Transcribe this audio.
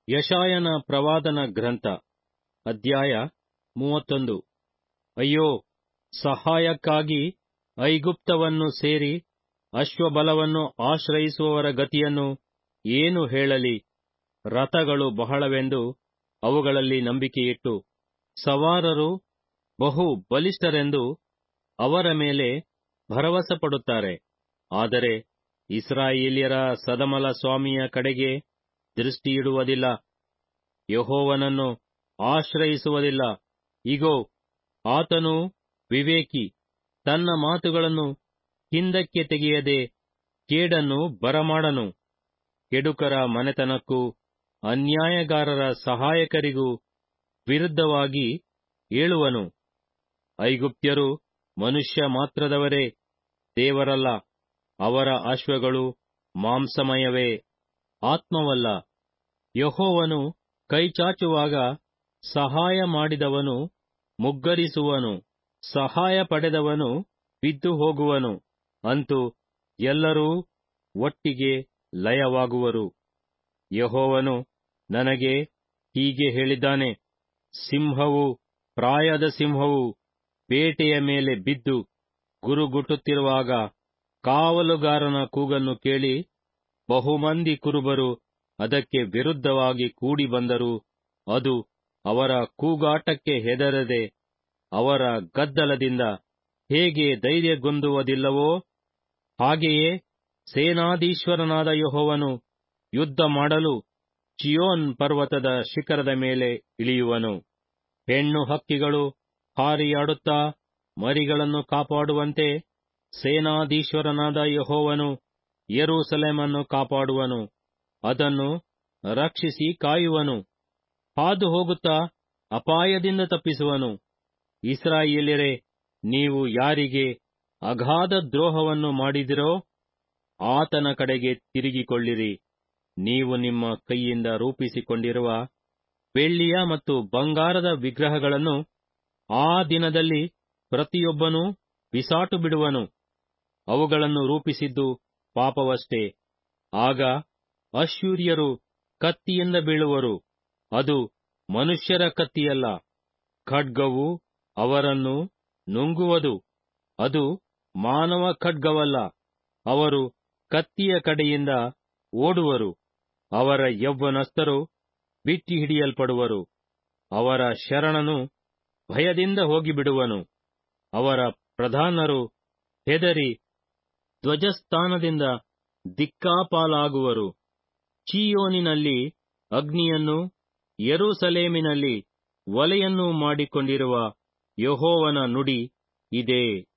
ಯಶಾಯನ ಪ್ರವಾದನ ಗ್ರಂಥ ಅಧ್ಯಾಯ ಮೂವತ್ತೊಂದು ಅಯ್ಯೋ ಸಹಾಯಕ್ಕಾಗಿ ಐಗುಪ್ತವನ್ನು ಸೇರಿ ಅಶ್ವಬಲವನ್ನು ಆಶ್ರಯಿಸುವವರ ಗತಿಯನ್ನು ಏನು ಹೇಳಲಿ ರಥಗಳು ಬಹಳವೆಂದು ಅವುಗಳಲ್ಲಿ ನಂಬಿಕೆಯಿಟ್ಟು ಸವಾರರು ಬಹು ಬಲಿಷ್ಠರೆಂದು ಅವರ ಮೇಲೆ ಭರವಸೆ ಪಡುತ್ತಾರೆ ಆದರೆ ಇಸ್ರಾಯೇಲ್ಯರ ಸದಮಲ ಸ್ವಾಮಿಯ ಕಡೆಗೆ ದೃಷ್ಟಿಯಿಡುವುದಿಲ್ಲ ಯಹೋವನನ್ನು ಆಶ್ರಯಿಸುವುದಿಲ್ಲ ಇಗೋ ಆತನು ವಿವೇಕಿ ತನ್ನ ಮಾತುಗಳನ್ನು ಹಿಂದಕ್ಕೆ ತೆಗೆಯದೆ ಕೇಡನ್ನು ಬರಮಾಡನು ಕೆಡುಕರ ಮನೆತನಕ್ಕೂ ಅನ್ಯಾಯಗಾರರ ಸಹಾಯಕರಿಗೂ ವಿರುದ್ಧವಾಗಿ ಏಳುವನು ಐಗುಪ್ತ್ಯರು ಮನುಷ್ಯ ಮಾತ್ರದವರೇ ದೇವರಲ್ಲ ಅವರ ಅಶ್ವಗಳು ಮಾಂಸಮಯವೇ ಆತ್ಮವಲ್ಲ ಯಹೋವನು ಕೈಚಾಚುವಾಗ ಸಹಾಯ ಮಾಡಿದವನು ಮುಗ್ಗರಿಸುವನು ಸಹಾಯ ಪಡೆದವನು ಬಿದ್ದು ಹೋಗುವನು ಅಂತೂ ಎಲ್ಲರೂ ಒಟ್ಟಿಗೆ ಲಯವಾಗುವರು ಯಹೋವನು ನನಗೆ ಹೀಗೆ ಹೇಳಿದ್ದಾನೆ ಸಿಂಹವು ಪ್ರಾಯದ ಸಿಂಹವು ಬೇಟೆಯ ಮೇಲೆ ಬಿದ್ದು ಗುರುಗುಟ್ಟುತ್ತಿರುವಾಗ ಕಾವಲುಗಾರನ ಕೂಗನ್ನು ಕೇಳಿ ಬಹುಮಂದಿ ಕುರುಬರು ಅದಕ್ಕೆ ವಿರುದ್ಧವಾಗಿ ಕೂಡಿ ಬಂದರು ಅದು ಅವರ ಕೂಗಾಟಕ್ಕೆ ಹೆದರದೆ ಅವರ ಗದ್ದಲದಿಂದ ಹೇಗೆ ಧೈರ್ಯಗೊಂದುವುದಿಲ್ಲವೋ ಹಾಗೆಯೇ ಸೇನಾಧೀಶ್ವರನಾದ ಯಹೋವನು ಯುದ್ಧ ಮಾಡಲು ಚಿಯೋನ್ ಪರ್ವತದ ಶಿಖರದ ಮೇಲೆ ಇಳಿಯುವನು ಹೆಣ್ಣು ಹಕ್ಕಿಗಳು ಹಾರಿಯಾಡುತ್ತಾ ಮರಿಗಳನ್ನು ಕಾಪಾಡುವಂತೆ ಸೇನಾಧೀಶ್ವರನಾದ ಯಹೋವನು ಯೆರೂಸಲೇಮನ್ನು ಕಾಪಾಡುವನು ಅದನ್ನು ರಕ್ಷಿಸಿ ಕಾಯುವನು ಹಾದು ಹೋಗುತ್ತಾ ಅಪಾಯದಿಂದ ತಪ್ಪಿಸುವನು ಇಸ್ರಾಯೇಲ್ಯರೇ ನೀವು ಯಾರಿಗೆ ಅಗಾಧ ದ್ರೋಹವನ್ನು ಮಾಡಿದಿರೋ ಆತನ ಕಡೆಗೆ ತಿರುಗಿಕೊಳ್ಳಿರಿ ನೀವು ನಿಮ್ಮ ಕೈಯಿಂದ ರೂಪಿಸಿಕೊಂಡಿರುವ ಬೆಳ್ಳಿಯ ಮತ್ತು ಬಂಗಾರದ ವಿಗ್ರಹಗಳನ್ನು ಆ ದಿನದಲ್ಲಿ ಪ್ರತಿಯೊಬ್ಬನೂ ಬಿಸಾಟು ಬಿಡುವನು ಅವುಗಳನ್ನು ರೂಪಿಸಿದ್ದು ಪಾಪವಷ್ಟೇ ಆಗ ಅಶ್ಶೂರ್ಯರು ಕತ್ತಿಯಿಂದ ಬೀಳುವರು ಅದು ಮನುಷ್ಯರ ಕತ್ತಿಯಲ್ಲ ಖಡ್ಗವು ಅವರನ್ನು ನುಂಗುವುದು ಅದು ಮಾನವ ಖಡ್ಗವಲ್ಲ ಅವರು ಕತ್ತಿಯ ಕಡೆಯಿಂದ ಓಡುವರು ಅವರ ಯೌವನಸ್ಥರು ಬಿಟ್ಟಿ ಹಿಡಿಯಲ್ಪಡುವರು ಅವರ ಶರಣನು ಭಯದಿಂದ ಹೋಗಿಬಿಡುವನು ಅವರ ಪ್ರಧಾನರು ಹೆದರಿ ಧ್ವಜಸ್ಥಾನದಿಂದ ದಿಕ್ಕಾಪಾಲಾಗುವರು ಚೀಯೋನಿನಲ್ಲಿ ಅಗ್ನಿಯನ್ನು ಯೆರೂಸಲೇಮಿನಲ್ಲಿ ಒಲೆಯನ್ನೂ ಮಾಡಿಕೊಂಡಿರುವ ಯಹೋವನ ನುಡಿ ಇದೇ